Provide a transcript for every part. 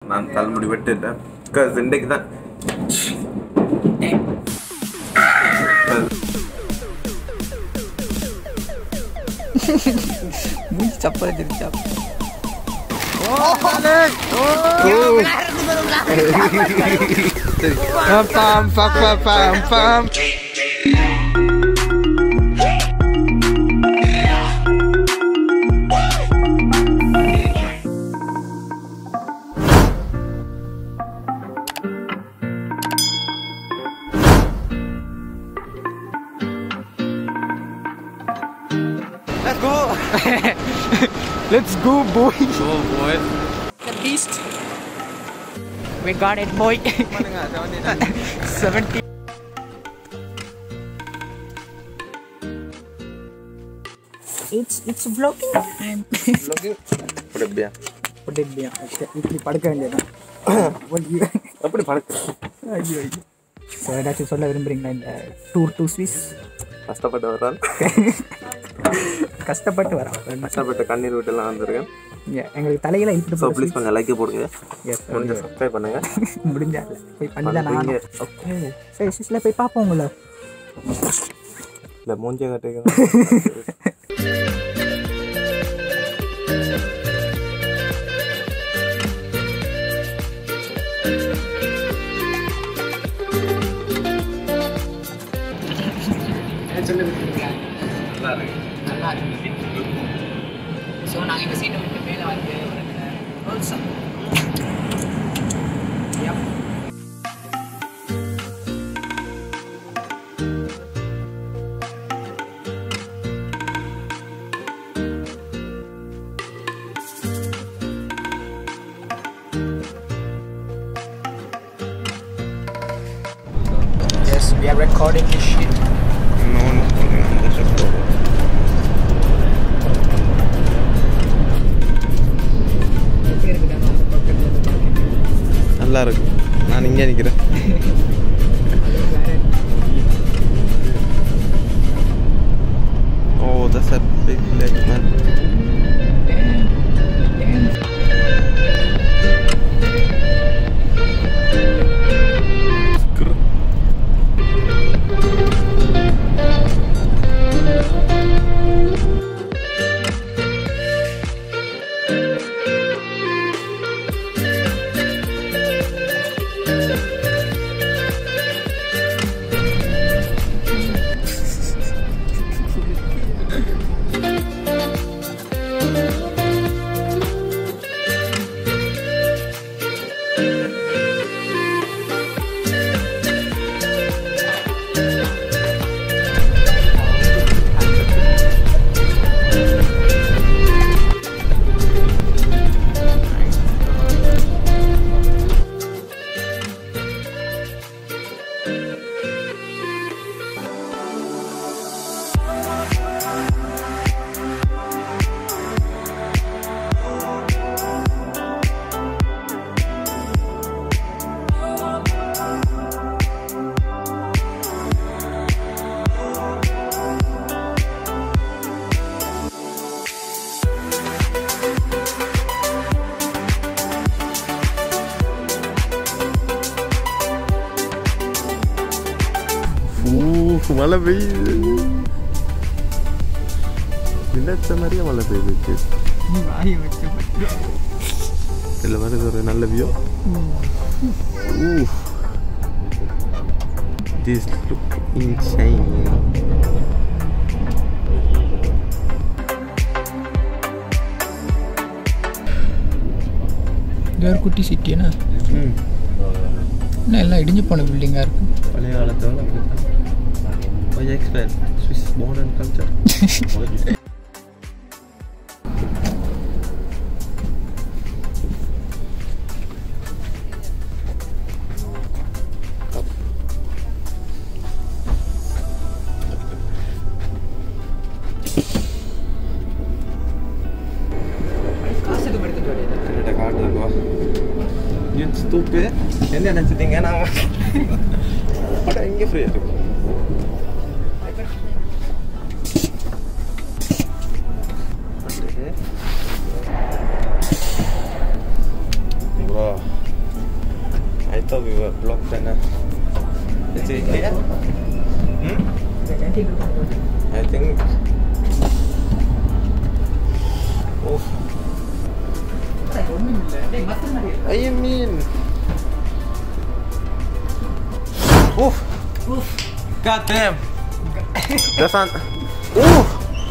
நான் தலைமுடி வெட்டுட்டேன் பிகாஸ் இன்றைக்கு தான் மூஞ்சி சப்பா வச்சிருச்சா Pam, pam, pam, pam, pam. Let's go. Let's go போய் Go, boy. The beast. We got it, boy. 70. It's it's vlogging. I'm அப்படியா படுக்கையா இப்படி படுக்க வேண்டியதான் அப்படி பழக்க ஐயோ ஐயோ ஸோ ஏதாச்சும் சொல்ல விரும்புறீங்களா இந்த டூர் டு ஸ்விஸ் கஷ்டப்பட்டு வர்றான் கஷ்டப்பட்டு வரோம் கஷ்டப்பட்டு கண்ணீர் விட்டுலாம் வந்திருக்கேன் Yeah, எங்களுக்கு தலையில இழுத்துட்டு ஸோ போக ப்ளீஸ் கொஞ்சம் லைக் போடுங்க Yes, கொஞ்சம் சப்ஸ்கிரைப் பண்ணுங்க முடிஞ்சா இல்ல. போய் பண்ணி தான் பண்ணுங்க. ஆகணும். ஓகே சரி சிஸ்ல போய் பார்ப்போம் உங்களை இல்லை மூஞ்ச கட்டுங்க நல்லா இருக்கு நல்லா இருக்கு ஸோ நாங்கள் இந்த சீட்டை விட்டு மேலே வந்து ஒரு Yep. Yes, we are recording this shit. இன்னொன்று சொல்லுங்க அந்த ஷர்ட் நல்லா இருக்கு நான் இங்கே நிற்கிறேன் oh that's a big leg man Skrr. ஊ மழை பெய்யுது நினைச்ச மாதிரியே மழை பெய்யுது இதில் வருது ஒரு நல்ல view ooh this look insane இது ஒரு குட்டி சிட்டி என்ன என்ன எல்லாம் இடிஞ்சு போன பில்டிங்காக இருக்கு பழைய காலத்தோட கொஞ்சம் எக்ஸ்பயர் ஸ்விஸ் மாடர்ன் கல்ச்சர் காசுக்கு எடுத்துட்டு வரீங்க என்கிட்ட கார்டு இருக்கா யூத் ஸ்தூப்பு என்ன நினச்சிட்டீங்க நான் படம் இங்கே ஃப்ரீயாக இருக்கும் bro thought we were blocked and uh, is it here? Hmm? I think. Oh, I mean. Oof. God damn. That's not. Ooh.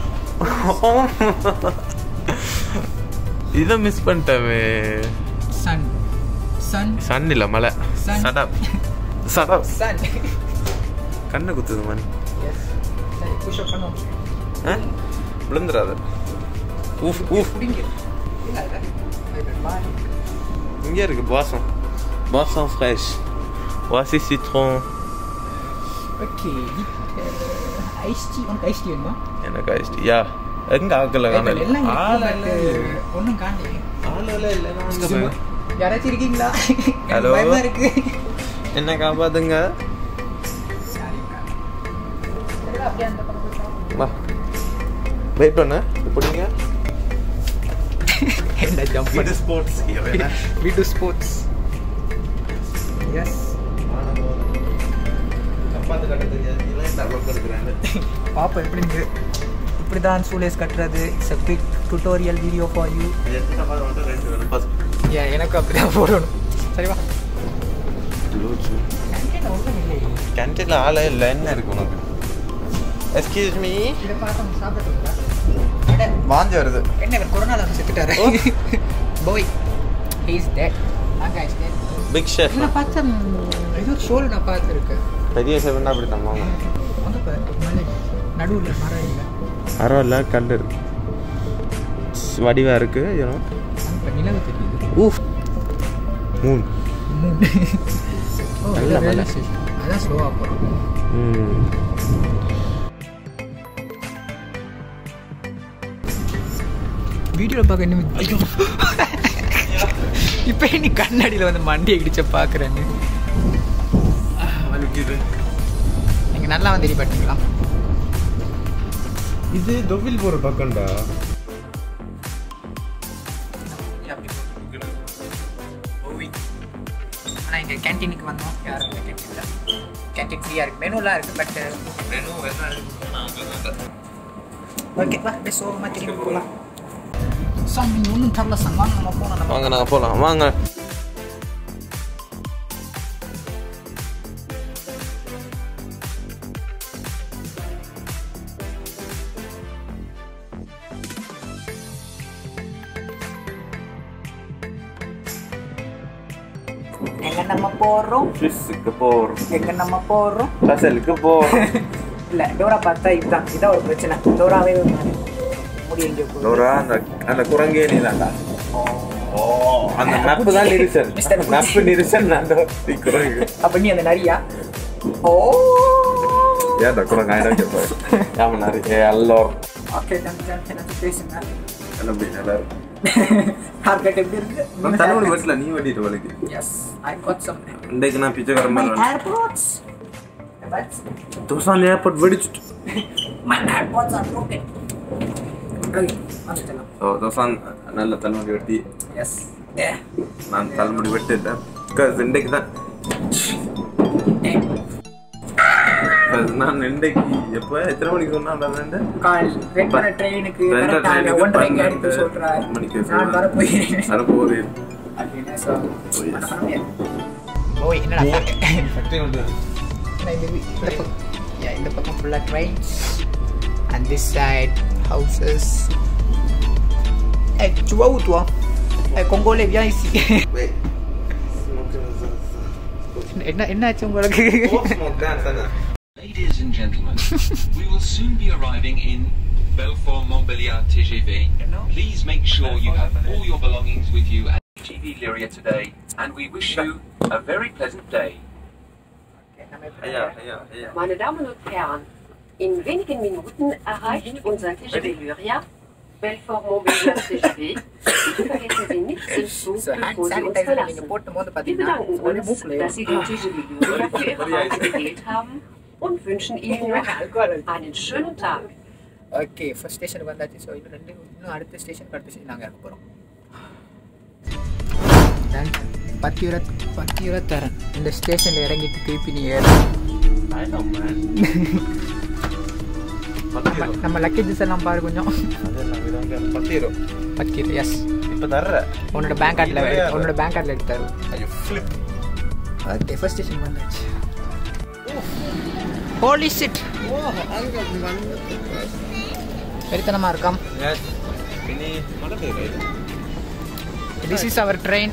இதை மிஸ் பண்ணிட்டவே சன் சன் சன் இல்ல மலை Sun. சடப் சடப் சன் கண்ணை குத்துது மண் எஸ் சரி புஷ் அப் பண்ணுவோம் ஆ? விழுந்துடாத ஊஃப் ஊஃப் புடிங்க இல்ல இல்ல பாய் இங்கே இருக்கு பாசம் பாசம் ஃப்ரெஷ் வாசி சிட்ரோன் ஓகே ஐஸ் டீ உனக்கு ஐஸ் டீ வேணுமா எனக்கு ஐஸ்டி யா எங்க ஆக்கல காணல எல்லாம் ஆள் இருக்கு, but ஒண்ணும் காணல ஆளல இல்ல சும்மா, யாராச்சும் இருக்கீங்களா எனக்கு Hello? பயமா இருக்கு என்ன காப்பாத்துங்க சரிக்கா. சரி, அப்படியே அந்த பக்கம் போயிட்டு வா வெயிட் பண்ண இப்படிங்க என்ன ஜம்ப் இது sports we do sports yes கப்பாத்து கட்ட தெரியாது இல்லை டெவலப் எடுக்கிறாங்க பாப்போம் எப்படிங்க இப்படி தான் சூலேஸ் கட்டுறது it's a quick tutorial video for you எட்டு சப்பாத்து மட்டும் ரெண்டு வேணும் ஃபர்ஸ்ட் ஏன் எனக்கு அப்படி தான் போடணும் சரிவா ஒன்றும் இல்லை கேன்டீன்ல ஆளே இல்லை என்ன இருக்கு உனக்கு எஸ்கியூஸ் மீ இதை பார்த்து சாப்பிட்டுங்களா அட வாந்தி வருது என்ன இவர் கொரோனால வந்து செத்துட்டாரு ஓ. போய் ஹீஸ் டெட் நாங்க இஸ் டெட் பிக் ஷெஃப் நான் பார்த்த இது ஒரு ஷோல் நான் பார்த்துருக்கேன் பெரிய ஷெஃப்னா அப்படி தான் வாங்க அங்கே பாரு ஒரு மலை நடுவில் மரம் இல்லை பரவாயில்ல கல் இருக்கு வடிவா இருக்கு ஏன்னா அங்கே நிலவு தெரியுது ஊஃப் மூன் மூணு ஓ நல்ல நல்ல மலை. மலை அதான் ஸ்லோவாக போகிறோம் ம் வீடியோவில் பார்க்க இன்னும் ஐயோ இப்போ நீ கண்ணாடியில் வந்து மண்டி அடிச்ச பார்க்குறேன்னு வலிக்குது நீங்கள் நல்லா வந்து பார்த்தீங்களா இது தொவில் போற பக்கம்டா ஆனால் இங்கே கேன்டீனுக்கு வந்தோம் யாரும் இல்லை கேன்டீனில் கேன்டீன் ஃப்ரீயாக இருக்குது மெனுலாம் இருக்குது பட் ஓகே வா அப்படியே சோகமாக திரும்பி போகலாம் சாமி ஒன்றும் தரல சார் வாங்க நம்ம போகலாம் நம்ம வாங்க நாங்க போலாம் வாங்க எங்கே நம்ம போகிறோம் ஃபிஷ்ஷுக்கு போறோம் எங்கே நம்ம போகிறோம் பசலுக்கு போறோம் இல்லை டோரா பார்த்தா இதுதான் இதான் ஒரு பிரச்சனை டோராவே ஒரு மாதிரி முடி எங்கே போகுது டோரா அந்த அந்த குரங்கே நீதான்டா ஓ அந்த நப்பு தான் நிரிசன் Mr. Gucci. நப்பு நிரிசன் நான் நீ குரங்கு அப்போ நீ அந்த நரியா ஓ ஏன்டா குரங்கு ஆயிரம் கேட்பாரு ஆமா நாரி ஏ அல்லோர் ஓகே தம்பி தம்பி எனக்கு பேசுங்க என்ன அப்படி நல்லா இருக்கும் ஹார்கட் எப்படி இருக்கு நான் தலைவலி வெட்டல நீ வெட்டிட்டு வலிக்கு எஸ் ஐ காட் சம் இன்றைக்கு நான் பிச்சைக்கார மை மாதிரி ஏர்போர்ட்ஸ் பட் தோசான் ஏர்போர்ட் வெடிச்சுட்டு my AirPods are broken okay வந்துட்டலாம் ஓ தோசான் நல்ல தலைமுடி வெட்டி எஸ் ஏ நான் தலைமுடி வெட்டிட்டேன் பிகாஸ் இன்றைக்கு தான் Because நான் இன்றைக்கு எப்போ எத்தனை மணிக்கு சொன்னா கால் வெயிட் பண்ண ட்ரெயினுக்கு ரெண்டு கரெக்டாக ட்ரெயினுக்கு ஒன்றரைக்கு அடித்து பன்னெண்டு சொல்கிறார் மணிக்கு நான் வர போகிறேன் வர போகுது அப்படின்னு so, Oh, yes. பண்ண முடியாது. ஓய் என்னடா சக்தி உண்டு நான் இந்த வீ- இந்த பக்கம் yeah, இந்த பக்கம் ஃபுல்லாக trains and this side houses Eh, tu vas où toi Eh, Congolais, viens ici. என்ன என்னாச்சு உங்களுக்கு Ladies and gentlemen, we will soon be arriving in Belfort Montbéliard TGV. Please make sure you have all your belongings with you at TGV Lyria today, and we wish you a very pleasant day. ஐயா ஐயா ஐயா Meine Damen und Herren, in wenigen Minuten erreicht unser TGV Lyria Belfort Montbéliard TGV. Bitte vergessen Sie nicht, den Zug, So, hand bevor Sie uns sanitizer நீங்க verlassen. போட்டும் போது Wir பாத்தீங்கன்னா bedanken ஒரே uns, மூக்குல dass Sie den TGV Lyria für Ihre Reise gewählt haben und wünschen Ihnen noch einen schönen Tag. Okay first ஸ்டேஷனுக்கு வந்தாச்சு so இன்னும் ரெண்டு இன்னும் அடுத்த ஸ்டேஷனுக்கு அடுத்த ஸ்டேஷன் நாங்கள் இறக்க போகிறோம் பத்து இருபத் பத்து இருபத்தரன் இந்த ஸ்டேஷனில் இறங்கிட்டு திருப்பி நீ ஏற I know, man. பத்து நம்ம euro. நம்ம லக்கேஜஸ் எல்லாம் பாரு கொஞ்சம் அதெல்லாம் விடாங்க. பத்து euro. பத்து எஸ் இப்ப தர்ற உன்னோட பேங்க் கார்டில் உன்னோட பேங்க் கார்டில் எடுத்தாரு ஐயோ flip. ஓகே ஃபர்ஸ்ட் ஸ்டேஷன் வந்தாச்சு ஹோலி சிட் வெறித்தனமாக இருக்காம் Yes. இனி மழை பெய்யுது. திஸ் இஸ் அவர் ட்ரெயின்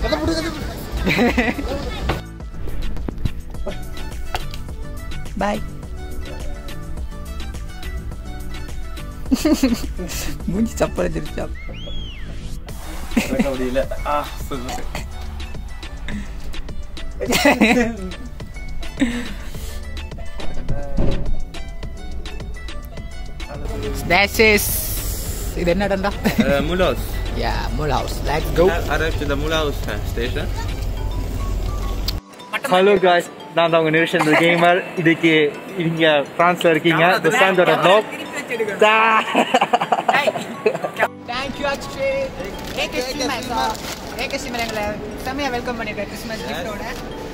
பாய் மூஞ்சி சப்பல் வச்சிருச்சா நடக்க முடியல ஆ சொல்லு This is இது என்ன இடம்டா Uh, Mulos. Yeah Mulhouse let's go Arrived to the Mulos station. Hello guys நான் தான் உங்க நிமிஷன் கேமர் இதுக்கு இங்க பிரான்ஸ்ல இருக்கீங்க துசாந்தோட vlog thank you Akshay AK cinema AK cinema எங்களை செம்மையா வெல்கம் பண்ணிருக்கேன் கிறிஸ்மஸ் கிஃப்டோட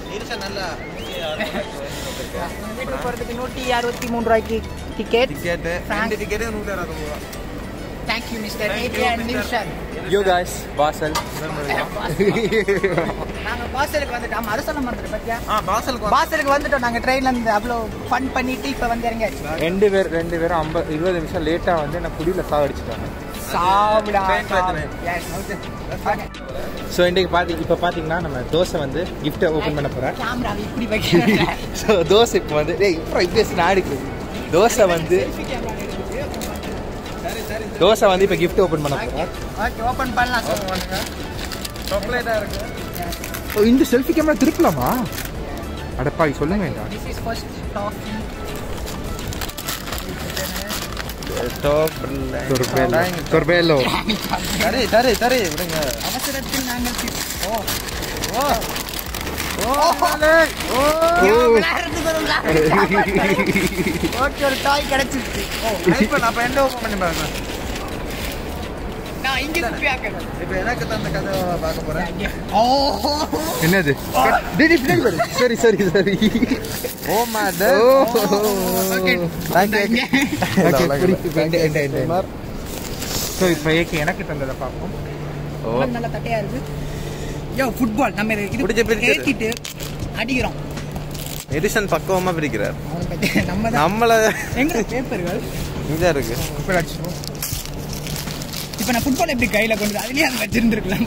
வீட்டுக்கு போகிறதுக்கு நூற்றி அறுபத்தி மூணு ரூபாய்க்கு டிக்கெட் Ticket, Frank. ரெண்டு ticket நூற்றி அறுபது ரூபா. Thank you mister ATN Nimishan yo guys Basel நாங்க பாசலுக்கு வந்துட்டோம் ஆமா, அதை சொல்ல மறந்துட்டு பத்தியா ஆ, பாசலுக்கு வா. பாசலுக்கு வந்துட்டோம் நாங்க ட்ரெயின்ல இருந்து அவ்வளோ ஃபன் பண்ணிட்டு இப்ப வந்து இறங்கியாச்சு ரெண்டு பேர் ரெண்டு பேரும் ஐம்பது இருபது நிமிஷம் லேட்டா வந்து என்ன குடியில சாவடிச்சிட்டாங்க சாப்பிடா Train பிரச்சனை. ஸோ இன்றைக்கு பாத்தி இப்போ பார்த்தீங்கன்னா நம்ம தோசை வந்து கிஃப்ட்டை ஓப்பன் பண்ண போகிறேன் கேமரா இப்படி வைக்கிறேன் ஸோ தோசை இப்போ வந்து டேய் இப்போ இப்படி நாடுக்கு தோசை வந்து தோசை வந்து இப்போ கிஃப்ட் ஓப்பன் பண்ண போகிறேன் ஓகே ஓபன் பண்ணலாம் சொல்லுங்க Chocolate ஆ இருக்கு. ஓ இந்த செல்ஃபி கேமரா திருப்பலாமா அடப்பாவி சொல்லுங்க வேண்டாம் திஸ் இஸ் ஃபர்ஸ்ட் டாஃபி தொர்பேலோ தொர்பேலோ தரே, தரே, தரே, விடுங்க. அவசரத்தில் நாங்கள் தி- ஓ ஓ, ஓகே ஒரு டாய் கிடைச்சிருச்சு try பண்ணு. அப்ப என்ன open பண்ணி பாருங்க. நான் இங்க குப்பி ஆக்கணும் இப்ப எனக்கு தந்த கதை பார்க்க போறேன் ஓ என்னது டேய், டேய், பின்னாடி பாரு. சரி சரி சரி ஓ மாத ஓகே ஸோ இப்போ ஏகே எனக்கு தந்ததை பார்ப்போம் ஓ நல்ல தட்டையா இருக்கு யோ ஃபுட்பால் நம்ம இது பிடிச்ச பிடிச்சது. ஏத்திட்டு அடிக்கிறோம் எடிசன் பக்குவமா பிரிக்கிறார் அவனை பத்தி நம்ம தான் நம்மள எங்க பேப்பர்கள் இதான் இருக்கு இப்போ அடிச்சிருவோம் இப்போ நான் ஃபுட்பால் எப்படி கையில கொண்டு வந்து அதுலயே அதை வச்சிருந்துருக்கலாம்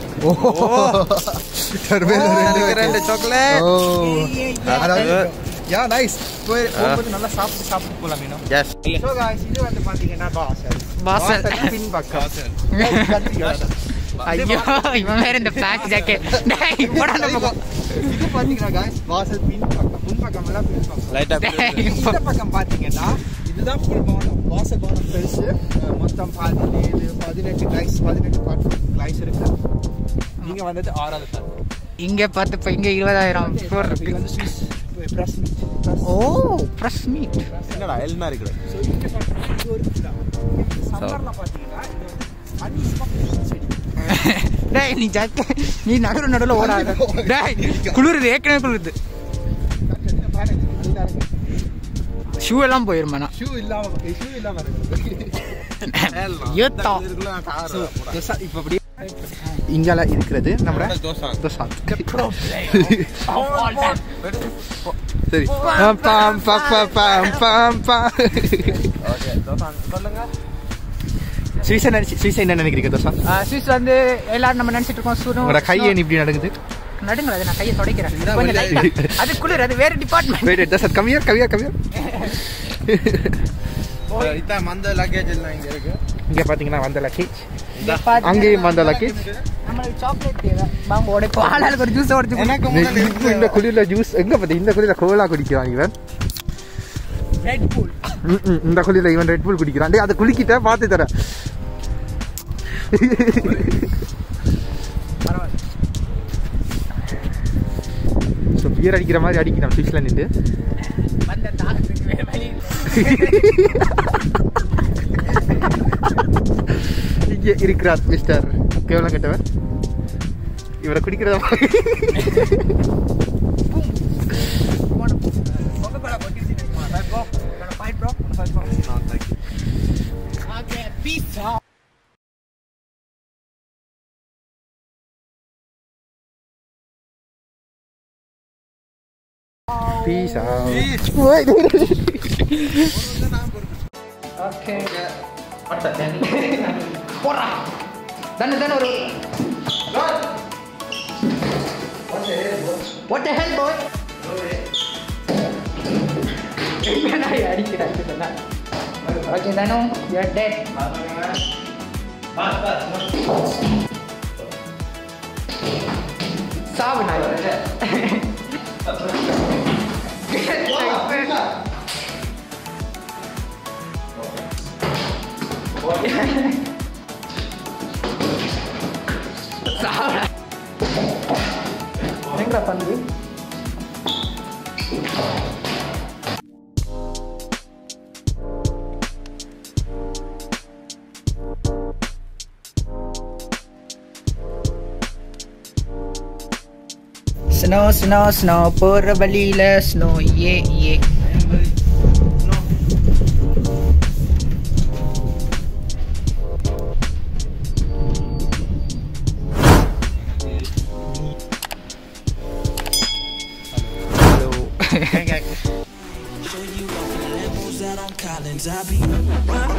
எனக்கு ரெண்டு சாக்லேட் ஓ ஏய், ஏய், ஏய். அதாவது யா நைஸ் போய் போகும்போது நல்லா சாப்பிட்டு சாப்பிட்டு போலாம் மீனும் எஸ் ஸோ காய்ஸ் இது வந்து பார்த்தீங்கன்னா பாசல் வாசல். பின் பக்கம் ஐயோ இவன் வேற இந்த பிளாக் ஜாக்கெட் டேய் போடா அந்த பக்கம் இது பார்த்தீங்கன்னா காய்ஸ் வாசல் பின் பக்கம் முன் பக்கம் எல்லாம் பின் பக்கம் லைட்டா டேய், இந்த பக்கம் பார்த்தீங்கன்னா இதுதான் ஃபுல் பவனம் வாசல் பவனம் பெருசு அஹ் மொத்தம் பதினேழு பதினெட்டு கிளைஸ் பதினெட்டு கிளைஸ் இருக்கு நீங்க வந்தது ஆறாவது சார் இங்க பார்த்து இப்போ இங்க இருபதாயிரம் ஃப்ளோர் இது இருக்கு வந்து Swiss fresh meat oh fresh meat என்னடா எல் மாதிரி இருக்குது ஸோ இங்கே பார்த்தீங்கன்னா இது ஒரு இதுதான் சம்மரில் பார்த்தீங்கன்னா இது வந்து அனிஸ்மா செடி டேய் நீ ஜாக்கெட் நீ நடுவு நடுவில் ஓடாத டேய் குளிருது ஏற்கனவே குளிருது ஷூ எல்லாம் போயிருமாண்ணா ஷூ இல்லாம ஷூ இல்லாம இருக்கு ஏத்தா இப்போ அப்படியே இங்கெல்லாம் இருக்கிறது நம்ம தோசை தோசை சரி பாம் பாம் பாம் பாம் பாம் பாம் ஓகே தோசை சொல்லுங்க சுவிசா நினைச்சு சுவிசா என்ன நினைக்கிறீங்க தோசா ஸ்விஸ் வந்து எல்லாரும் நம்ம நினைச்சிட்டு இருக்கோம் உங்களோட சுரும் கை ஏன் இப்படி நடக்குது நடுங்கள அது நான் கையை துடைக்கிறேன் கொஞ்சம் light ஆ. அது குளிர் அது வேற டிபார்ட்மெண்ட் வெயிட் தோசா கம்மியார் கம்மியார் கம்மியார் இதான் மந்த லக்கேஜ் எல்லாம் இங்க இருக்கு இங்க பாத்தீங்கன்னா வந்த லக்கேஜ் அங்கேயும் வந்த லக்கேஜ் நம்மளுக்கு சாக்லேட் தேவை வாங்க உடைப்போம் ஆளாளுக்கு ஒரு ஜூஸ் உடைச்சு எனக்கு இப்போ இந்த குளிர்ல ஜூஸ் எங்க பாத்தி இந்த குளிர்ல கோலா குடிக்கிறான் இவன் ரெட் பூல் ம், ம், இந்த குளிர்ல இவன் ரெட் புல் குடிக்கிறான் டேய் அதை குளிக்கிட்ட பார்த்து தரேன் ஸோ பியர் அடிக்கிற மாதிரி அடிக்கிறான் ஃபிஷ்ல நின்று வந்த தாகத்துக்கு வேற வழி இல்லை. இங்கே இருக்கிறார் மிஸ்டர் கேவலம் கெட்டவர் இவரை குடிக்கிறத Peace out. Wait. ஓகே போடுறா தானே தானே ஒரு What the hell, boy? என்னடா அடிக்கிறான் இதெல்லாம் ஓகே தானு you're dead சாவு நான் சாவுடா எங்கடா பந்து ஸ்னோ ஸ்னோ ஸ்னோ போற வழியில ஸ்னோ ஏ ஏ Show you off in Lambos out on Collins. I be